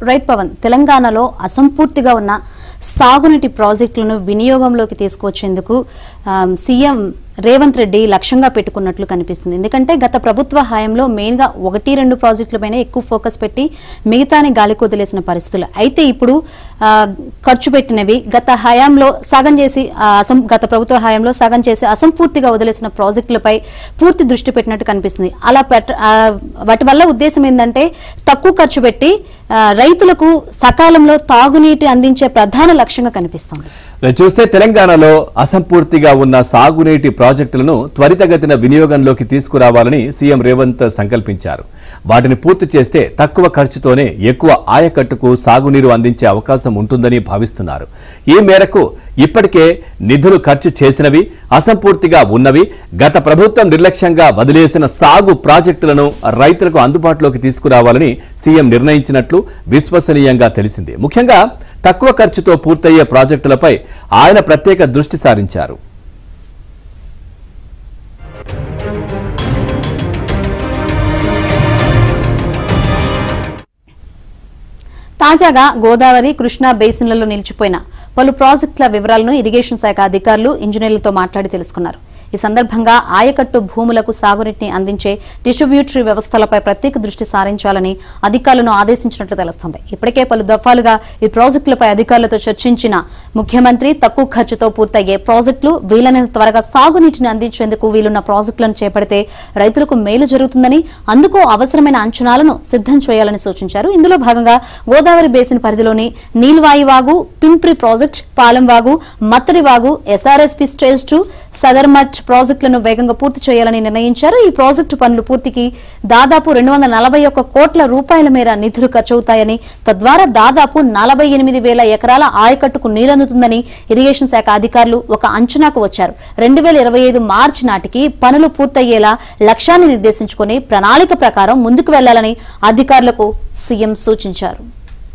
right Pawan తెలంగాణలో అసంపూర్తిగా ఉన్న సాగునీటి ప్రాజెక్టులను వినియోగంలోకి తీసుకువచ్చేందుకు ఆ, సీఎం రేవంత్ రెడ్డి లక్ష్యంగా పెట్టుకున్నట్లు కనిపిస్తుంది ఎందుకంటే గత ప్రభుత్వ హయాంలో మెయిన్గా ఒకటి రెండు ప్రాజెక్టులపైన ఎక్కువ ఫోకస్ పెట్టి మిగతాని గాలికి వదిలేసిన పరిస్థితులు అయితే ఇప్పుడు ఆ, ఖర్చు పెట్టినవి గత హయాంలో సగం చేసి ఆ, అసం గత ప్రభుత్వ హయాంలో సగం చేసి అసంపూర్తిగా వదిలేసిన ప్రాజెక్టులపై పూర్తి దృష్టి పెట్టినట్టు కనిపిస్తుంది అలా పెట్ట ఆ, వాటి వల్ల ఉద్దేశం ఏంటంటే తక్కువ ఖర్చు పెట్టి ఆ, రైతులకు సకాలంలో తాగునీటి అందించే ప్రధాన లక్ష్యంగా కనిపిస్తుంది రేపు చూస్తే తెలంగాణలో అసంపూర్తిగా ఉన్న సాగునీటి ప్రాజెక్టులను త్వరితగతిన వినియోగంలోకి తీసుకురావాలని సీఎం రేవంత్ సంకల్పించారు వాటిని పూర్తి చేస్తే తక్కువ ఖర్చుతోనే ఎక్కువ ఆయకట్టుకు సాగునీరు అందించే అవకాశం ఉంటుందని భావిస్తున్నారు ఈ మేరకు ఇప్పటికే నిధులు ఖర్చు చేసినవి అసంపూర్తిగా ఉన్నవి గత ప్రభుత్వం నిర్లక్ష్యంగా వదిలేసిన సాగు ప్రాజెక్టులను రైతులకు అందుబాటులోకి తీసుకురావాలని సీఎం నిర్ణయించినట్లు విశ్వసనీయంగా తెలిసింది ముఖ్యంగా తక్కువ ఖర్చుతో పూర్తయ్యే ప్రాజెక్టులపై ఆయన ప్రత్యేక దృష్టి సారించారు తాజాగా గోదావరి కృష్ణా బేసిన్లలో నిలిచిపోయిన పలు ప్రాజెక్టుల వివరాలను ఇరిగేషన్ శాఖ అధికారులు ఇంజనీర్లతో మాట్లాడి తెలుసుకున్నారు ఈ సందర్భంగా ఆయకట్టు భూములకు సాగునీటిని అందించే డిస్ట్రిబ్యూటరీ వ్యవస్థలపై ప్రత్యేక దృష్టి సారించాలని అధికారులను ఆదేశించినట్లు తెలుస్తోంది ఇప్పటికే పలు దఫాలుగా ఈ ప్రాజెక్టులపై అధికారులతో చర్చించిన ముఖ్యమంత్రి తక్కువ ఖర్చుతో పూర్తయ్యే ప్రాజెక్టులు వీలైనంత త్వరగా సాగునీటిని అందించేందుకు వీలున్న ప్రాజెక్టులను చేపడితే రైతులకు మేలు జరుగుతుందని అందుకు అవసరమైన అంచనాలను సిద్ధం చేయాలని సూచించారు ఇందులో భాగంగా గోదావరి బేసిన్ పరిధిలోని నీల్వాయి వాగు పింప్రి ప్రాజెక్ట్ పాలెం వాగు మత్తడి వాగు ఎస్ఆర్ఎస్పి స్టేజ్ టూ సదర్మట్ ప్రాజెక్టులను వేగంగా పూర్తి చేయాలని నిర్ణయించారు ఈ ప్రాజెక్టు పనులు పూర్తికి దాదాపు రెండు వందల నలభై ఒక్క కోట్ల రూపాయల మేర నిధులు ఖర్చవుతాయని తద్వారా దాదాపు నలభై ఎనిమిది వేల ఎకరాల ఆయకట్టుకు నీరందుతుందని ఇరిగేషన్ శాఖ అధికారులు ఒక అంచనాకు వచ్చారు రెండు వేల ఇరవై ఐదు మార్చి నాటికి పనులు పూర్తయ్యేలా లక్ష్యాన్ని నిర్దేశించుకుని ప్రణాళిక ప్రకారం ముందుకు వెళ్లాలని అధికారులకు సీఎం సూచించారు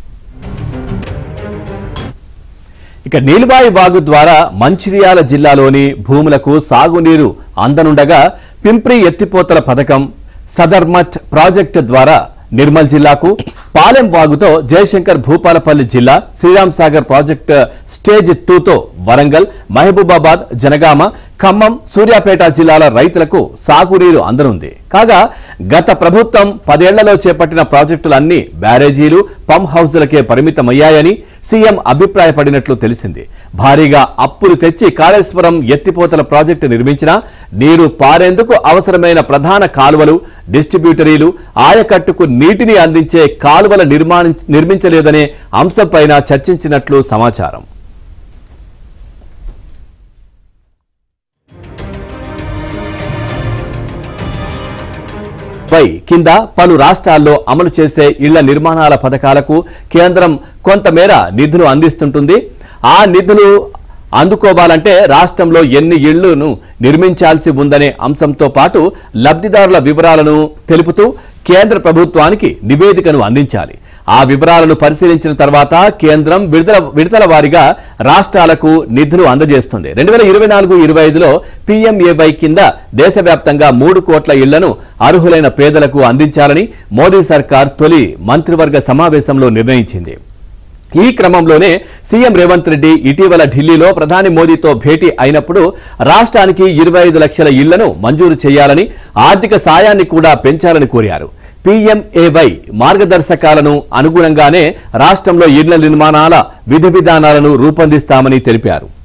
ఇక నీలివాయి వాగు ద్వారా మంచిర్యాల జిల్లాలోని భూములకు సాగునీరు అందనుండగా పింప్రి ఎత్తిపోతల పథకం సదర్మట్ ప్రాజెక్టు ద్వారా నిర్మల్ జిల్లాకు పాలెం వాగుతో జయశంకర్ భూపాలపల్లి జిల్లా శ్రీరామ్ సాగర్ ప్రాజెక్టు స్టేజ్ టూతో వరంగల్ మహబూబాబాద్ జనగామ ఖమ్మం సూర్యాపేట జిల్లాల రైతులకు సాగునీరు అందనుంది కాగా గత ప్రభుత్వం పదేళ్లలో చేపట్టిన ప్రాజెక్టులన్నీ బ్యారేజీలు పంప్ హౌజులకే పరిమితమయ్యాయని సీఎం అభిప్రాయపడినట్లు తెలిసింది భారీగా అప్పులు తెచ్చి కాళేశ్వరం ఎత్తిపోతల ప్రాజెక్టు నిర్మించినా నీరు పారేందుకు అవసరమైన ప్రధాన కాలువలు డిస్ట్రిబ్యూటరీలు ఆయకట్టుకు నీటిని అందించే కాలువల నిర్మాణి నిర్మించలేదనే అంశంపైన చర్చించినట్లు సమాచారం పై కింద పలు రాష్ట్రాల్లో అమలు చేసే ఇళ్ల నిర్మాణాల పథకాలకు కేంద్రం కొంతమేర నిధులు అందిస్తుంటుంది ఆ నిధులు అందుకోవాలంటే రాష్ట్రంలో ఎన్ని ఇళ్లను నిర్మించాల్సి ఉందనే అంశంతో పాటు లబ్ధిదారుల వివరాలను తెలుపుతూ కేంద్ర ప్రభుత్వానికి నివేదికను అందించాలి ఆ వివరాలను పరిశీలించిన తర్వాత కేంద్రం విడుదల విడతల వారీగా రాష్ట్రాలకు నిధులు అందజేస్తుంది రెండు వేల ఇరవై నాలుగు ఇరవై ఐదులో పీఎంఏవై కింద దేశవ్యాప్తంగా మూడు కోట్ల ఇళ్లను అర్హులైన పేదలకు అందించాలని మోడీ సర్కార్ తొలి మంత్రివర్గ సమావేశంలో నిర్ణయించింది ఈ క్రమంలోనే సీఎం రేవంత్ రెడ్డి ఇటీవల ఢిల్లీలో ప్రధాని మోదీతో భేటీ అయినప్పుడు రాష్ట్రానికి ఇరవై ఐదు లక్షల ఇళ్లను మంజూరు చేయాలని ఆర్థిక సాయాన్ని కూడా పెంచాలని కోరారు పీఎంఏవై మార్గదర్శకాలను అనుగుణంగానే రాష్ట్రంలో ఇళ్ల నిర్మాణాల విధి విధానాలను రూపొందిస్తామని తెలిపారు